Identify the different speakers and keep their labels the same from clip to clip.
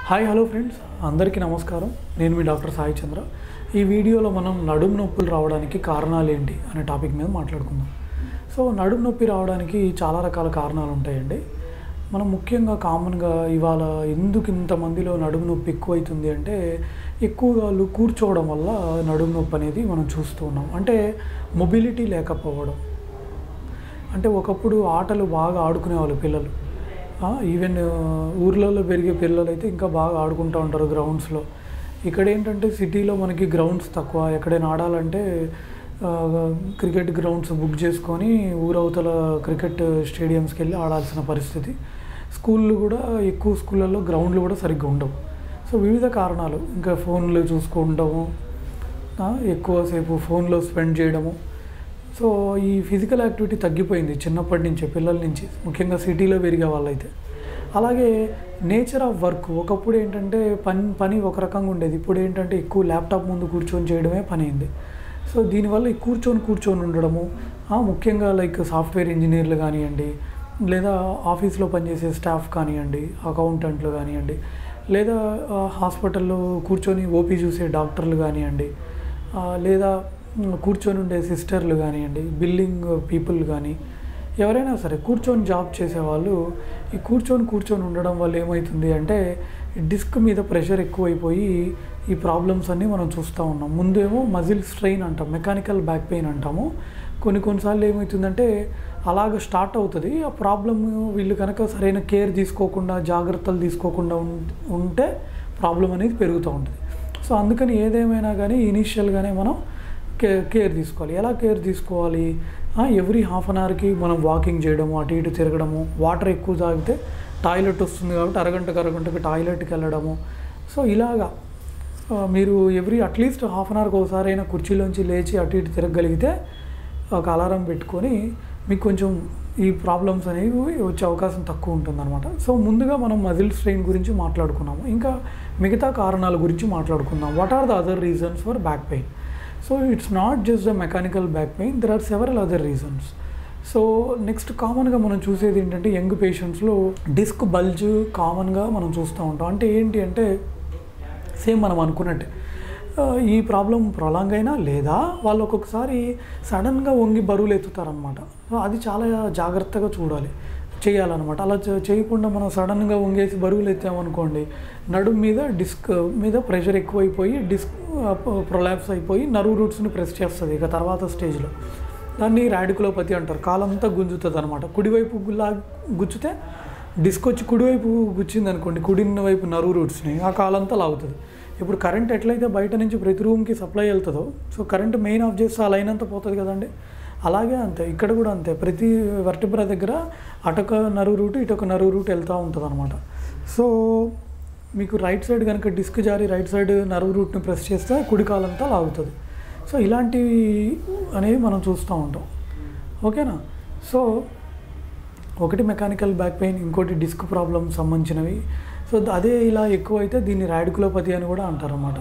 Speaker 1: hi hello friends అందరికీ నమస్కారం నేను మీ డాక్టర్ సాయి చంద్ర ఈ వీడియోలో మనం నడుము నొప్పులు రావడానికి కారణాలు ఏంటి అనే టాపిక్ మీద మాట్లాడుకుందాం సో నడుము నొప్పి రావడానికి చాలా రకాల కారణాలు ఉంటాయండి మనం ముఖ్యంగా కామన్గా ఇవాళ ఎందుకు ఇంతమందిలో నడుము నొప్పి ఎక్కువైతుంది అంటే ఎక్కువగా వాళ్ళు కూర్చోవడం వల్ల నడుము నొప్పి అనేది మనం చూస్తూ ఉన్నాం అంటే మొబిలిటీ లేకపోవడం అంటే ఒకప్పుడు ఆటలు బాగా ఆడుకునేవాళ్ళు పిల్లలు ఆ, ఈవెన్ ఆ, ఊర్లలో పెరిగే పిల్లలు అయితే ఇంకా బాగా ఆడుకుంటూ ఉంటారు గ్రౌండ్స్లో ఇక్కడ ఏంటంటే సిటీలో మనకి గ్రౌండ్స్ తక్కువ ఎక్కడైనా ఆడాలంటే ఆ, క్రికెట్ గ్రౌండ్స్ బుక్ చేసుకొని ఊరవతల క్రికెట్ స్టేడియంస్కి వెళ్ళి ఆడాల్సిన పరిస్థితి స్కూళ్ళు కూడా ఎక్కువ స్కూళ్ళల్లో గ్రౌండ్లు కూడా సరిగ్గా ఉండవు సో వివిధ కారణాలు ఇంకా ఫోన్లు చూసుకుంటాము ఆ, ఎక్కువసేపు ఫోన్లో స్పెండ్ చేయడము సో ఈ ఫిజికల్ యాక్టివిటీ తగ్గిపోయింది చిన్నప్పటి నుంచి పిల్లల నుంచి ముఖ్యంగా సిటీలో పెరిగే వాళ్ళైతే అలాగే నేచర్ ఆఫ్ వర్క్ ఒకప్పుడు ఏంటంటే పని పని ఒక రకంగా ఉండేది ఇప్పుడు ఏంటంటే ఎక్కువ ల్యాప్టాప్ ముందు కూర్చొని చేయడమే పని అయింది సో దీనివల్ల ఈ కూర్చొని కూర్చొని ఉండడము ఆ, ముఖ్యంగా లైక్ సాఫ్ట్వేర్ ఇంజనీర్లు కానివ్వండి లేదా ఆఫీస్లో పనిచేసే స్టాఫ్ కానివ్వండి అకౌంటెంట్లు కానివ్వండి లేదా ఆ, హాస్పిటల్లో కూర్చొని ఓపీ చూసే డాక్టర్లు కానివ్వండి ఆ, లేదా మ్, కూర్చొని ఉండే సిస్టర్లు కానివ్వండి బిల్డింగ్ పీపుల్ కానీ ఎవరైనా సరే కూర్చొని జాబ్ చేసేవాళ్ళు ఈ కూర్చొని కూర్చొని ఉండడం వల్ల ఏమవుతుంది అంటే డిస్క్ మీద ప్రెషర్ ఎక్కువైపోయి ఈ ప్రాబ్లమ్స్ అన్నీ మనం చూస్తూ ఉన్నాం ముందేమో మజిల్ స్ట్రెయిన్ అంటాం మెకానికల్ బ్యాక్ పెయిన్ అంటాము కొన్ని కొన్నిసార్లు ఏమవుతుందంటే అలాగ స్టార్ట్ అవుతుంది ఆ ప్రాబ్లమ్ వీళ్ళు కనుక సరైన కేర్ తీసుకోకుండా జాగ్రత్తలు తీసుకోకుండా ఉం- ఉంటే ప్రాబ్లం అనేది పెరుగుతూ ఉంటుంది సో అందుకని ఏదేమైనా కానీ ఇనీషియల్గానే మనం కే కేర్ తీసుకోవాలి ఎలా కేర్ తీసుకోవాలి ఎవ్రీ హాఫ్ అన్ అవర్కి మనం వాకింగ్ చేయడము అటు ఇటు తిరగడము వాటర్ ఎక్కువ తాగితే టాయిలెట్ వస్తుంది కాబట్టి అరగంటకు అరగంటకు టాయిలెట్కి వెళ్ళడము సో ఇలాగా ఆ, మీరు ఎవ్రీ అట్లీస్ట్ హాఫ్ అన్ అవర్కి ఒకసారి అయినా కుర్చీలోంచి లేచి అటు ఇటు తిరగగలిగితే ఒక అలారం పెట్టుకొని మీకు కొంచెం ఈ ప్రాబ్లమ్స్ అనేవి వచ్చే అవకాశం తక్కువ ఉంటుందన్నమాట సో ముందుగా మనం మజిల్ స్ట్రెయిన్ గురించి మాట్లాడుకున్నాము ఇంకా మిగతా కారణాల గురించి మాట్లాడుకుందాం what are the other reasons for back pain so it's not just the mechanical back pain there are several other reasons so next కామన్గా మనం చూసేది ఏంటంటే యంగ్ పేషెంట్స్లో డిస్క్ బల్జ్ కామన్గా మనం చూస్తూ ఉంటాం అంటే ఏంటి అంటే సేమ్ మనం అనుకున్నట్టే ఆ, ఈ ప్రాబ్లం ప్రొలాంగ్ అయినా లేదా వాళ్ళు ఒక్కొక్కసారి సడన్గా వంగి బరువులు ఎత్తుతారనమాట సో అది చాలా జాగ్రత్తగా చూడాలి చేయాలన్నమాట అలా చే- చేయకుండా మనం సడన్గా వంగేసి బరువులు ఎత్తామనుకోండి నడుము మీద డిస్క్ మీద ప్రెషర్ ఎక్కువైపోయి డిస్క్ ప్రొలాప్స్ అయిపోయి నర్వ్ రూట్స్ని ప్రెస్ చేస్తుంది ఇక తర్వాత స్టేజ్లో దాన్ని రాడికులోపతి అంటారు కాలంతా గుంజుతుంది అనమాట కుడివైపు లా గుచ్చితే డిస్క్ వచ్చి కుడివైపు గుచ్చింది అనుకోండి కుడిన్న వైపు నరువు రూట్స్ని ఆ కాలంతా లాగుతుంది ఇప్పుడు కరెంట్ ఎట్లయితే బయట నుంచి ప్రతి రూమ్కి సప్లై వెళ్తుందో సో కరెంట్ మెయిన్ ఆఫ్ చేస్తే ఆ లైన్ అంతా పోతుంది కదండి అలాగే అంతే ఇక్కడ కూడా అంతే ప్రతి వర్టిబ్రా దగ్గర అటొక నరువు రూట్ ఇటొక నరువు రూట్ వెళ్తూ ఉంటుంది అనమాట సో మీకు రైట్ సైడ్ కనుక డిస్క్ జారి రైట్ సైడ్ నర్వ్ రూట్ని ప్రెస్ చేస్తే కుడి కాలంతా లాగుతుంది సో ఇలాంటివి అనేవి మనం చూస్తూ ఉంటాం ఓకేనా సో ఒకటి మెకానికల్ బ్యాక్ పెయిన్ ఇంకోటి డిస్క్ ప్రాబ్లమ్ సంబంధించినవి సో అదే ఇలా ఎక్కువైతే దీన్ని రాడికులోపతి అని కూడా అంటారన్నమాట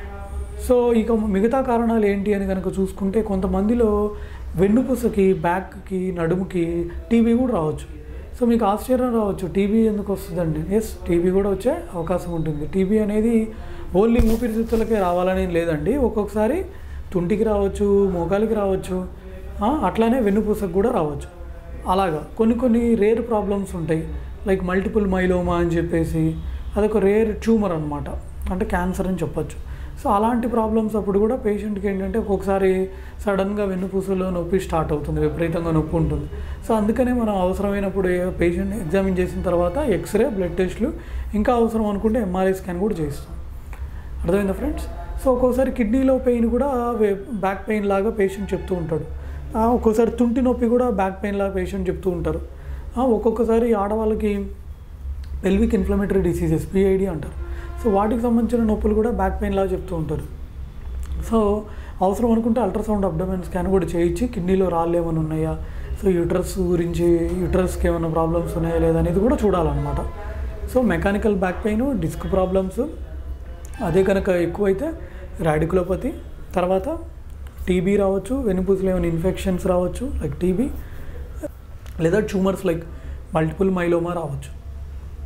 Speaker 1: సో ఇక మిగతా కారణాలు ఏంటి అని కనుక చూసుకుంటే కొంతమందిలో వెన్నుపూసకి బ్యాక్కి నడుముకి టీబీ కూడా రావచ్చు సో మీకు ఆశ్చర్యం రావచ్చు టీబీ ఎందుకు వస్తుందండి ఎస్ టీబీ కూడా వచ్చే అవకాశం ఉంటుంది టీబీ అనేది ఓన్లీ ఊపిరితిత్తులకే రావాలని లేదండి ఒక్కొక్కసారి తుంటికి రావచ్చు మోకాలికి రావచ్చు ఆ, అట్లానే వెన్నుపూసకు కూడా రావచ్చు అలాగా కొన్ని కొన్ని రేర్ ప్రాబ్లమ్స్ ఉంటాయి లైక్ మల్టిపుల్ మైలోమా అని చెప్పేసి అదొక రేర్ ట్యూమర్ అనమాట అంటే క్యాన్సర్ అని చెప్పొచ్చు సో అలాంటి ప్రాబ్లమ్స్ అప్పుడు కూడా పేషెంట్కి ఏంటంటే ఒక్కొక్కసారి సడన్గా వెన్నుపూసలో నొప్పి స్టార్ట్ అవుతుంది విపరీతంగా నొప్పి ఉంటుంది సో అందుకనే మనం అవసరమైనప్పుడు పేషెంట్ ఎగ్జామిన్ చేసిన తర్వాత ఎక్స్రే బ్లడ్ టెస్ట్లు ఇంకా అవసరం అనుకుంటే ఎంఆర్ఐ స్కాన్ కూడా చేస్తాం అర్థమైందా ఫ్రెండ్స్ సో ఒక్కోసారి కిడ్నీలో పెయిన్ కూడా బ్యాక్ పెయిన్ లాగా పేషెంట్ చెప్తూ ఉంటాడు ఆ, ఒక్కోసారి తుంటి నొప్పి కూడా బ్యాక్ పెయిన్ లాగా పేషెంట్ చెప్తూ ఉంటారు ఆ, ఒక్కొక్కసారి ఆడవాళ్ళకి పెల్విక్ ఇన్ఫ్లమేటరీ డిసీజెస్ పిఐడి అంటారు సో వాటికి సంబంధించిన నొప్పులు కూడా బ్యాక్ పెయిన్ లాగా చెప్తూ ఉంటారు సో అవసరం అనుకుంటే అల్ట్రాసౌండ్ అబ్డమెన్ స్కాన్ కూడా చేయించి కిడ్నీలో రాళ్ళు ఏమైనా ఉన్నాయా సో యూట్రస్ గురించి యూట్రస్కి ఏమైనా ప్రాబ్లమ్స్ ఉన్నాయా లేదా అనేది కూడా చూడాలన్నమాట so mechanical back pain disc problems అదే కనుక ఎక్కువైతే రాడికులోపతి తర్వాత టీబీ రావచ్చు వెనుపూసలో ఏమైనా ఇన్ఫెక్షన్స్ రావచ్చు లైక్ టీబీ లేదా ట్యూమర్స్ లైక్ మల్టిపుల్ మైలోమా రావచ్చు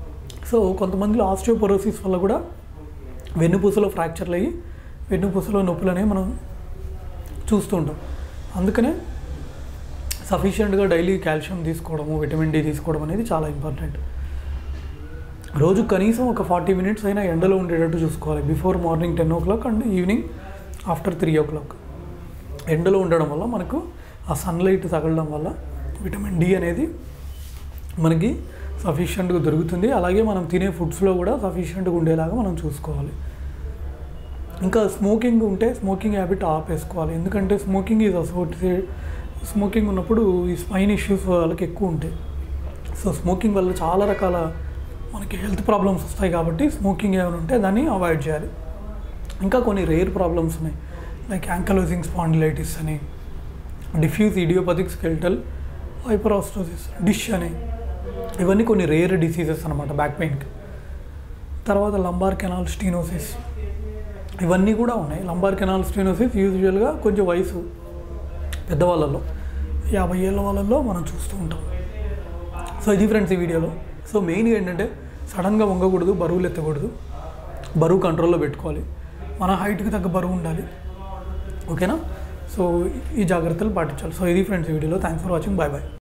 Speaker 1: సో కొంతమందిలో ఆస్టియోపొరోసిస్ వల్ల కూడా వెన్నుపూసలో ఫ్రాక్చర్లు అయ్యి వెన్నుపూసలో నొప్పులు అనేవి మనం చూస్తూ ఉంటాం అందుకనే సఫిషియెంట్గా డైలీ కాల్షియం తీసుకోవడము విటమిన్ డి తీసుకోవడం అనేది చాలా ఇంపార్టెంట్ రోజు కనీసం ఒక ఫార్టీ మినిట్స్ అయినా ఎండలో ఉండేటట్టు చూసుకోవాలి before morning ten o'clock and evening after three o'clock ఎండలో ఉండడం వల్ల మనకు ఆ సన్లైట్ తగలడం వల్ల విటమిన్ డి అనేది మనకి సఫిషియెంట్గా దొరుకుతుంది అలాగే మనం తినే ఫుడ్స్లో కూడా సఫిషియెంట్గా ఉండేలాగా మనం చూసుకోవాలి ఇంకా స్మోకింగ్ ఉంటే స్మోకింగ్ హ్యాబిట్ ఆపేసుకోవాలి ఎందుకంటే స్మోకింగ్ ఈజ్ అసోసియేట్ స్మోకింగ్ ఉన్నప్పుడు ఈ స్పైన్ ఇష్యూస్ వాళ్ళకి ఎక్కువ ఉంటాయి సో స్మోకింగ్ వల్ల చాలా రకాల మనకి హెల్త్ ప్రాబ్లమ్స్ వస్తాయి కాబట్టి స్మోకింగ్ ఏమైనా ఉంటే దాన్ని అవాయిడ్ చేయాలి ఇంకా కొన్ని రేర్ ప్రాబ్లమ్స్ ఉన్నాయి లైక్ యాంకలోజింగ్ స్పాండిలైటిస్ అని diffuse idiopathic skeletal hyperostosis DISH అని ఇవన్నీ కొన్ని రేర్ డిసీజెస్ అనమాట బ్యాక్ పెయిన్కి తర్వాత లంబార్ కెనాల్ స్టీనోసిస్ ఇవన్నీ కూడా ఉన్నాయి లంబార్ కెనాల్ స్టీనోసిస్ యూజువల్గా కొంచెం వయసు పెద్దవాళ్ళలో యాభై ఏళ్ళ వాళ్ళల్లో మనం చూస్తూ ఉంటాం సో ఇది ఫ్రెండ్స్ ఈ వీడియోలో సో మెయిన్గా ఏంటంటే సడన్గా వంగకూడదు బరువులు ఎత్తకూడదు బరువు కంట్రోల్లో పెట్టుకోవాలి మన హైట్కి తగ్గ బరువు ఉండాలి ఓకేనా సో ఈ జాగ్రత్తలు పాటించాలి సో ఇది ఫ్రెండ్స్ ఈ వీడియోలో thanks for watching bye bye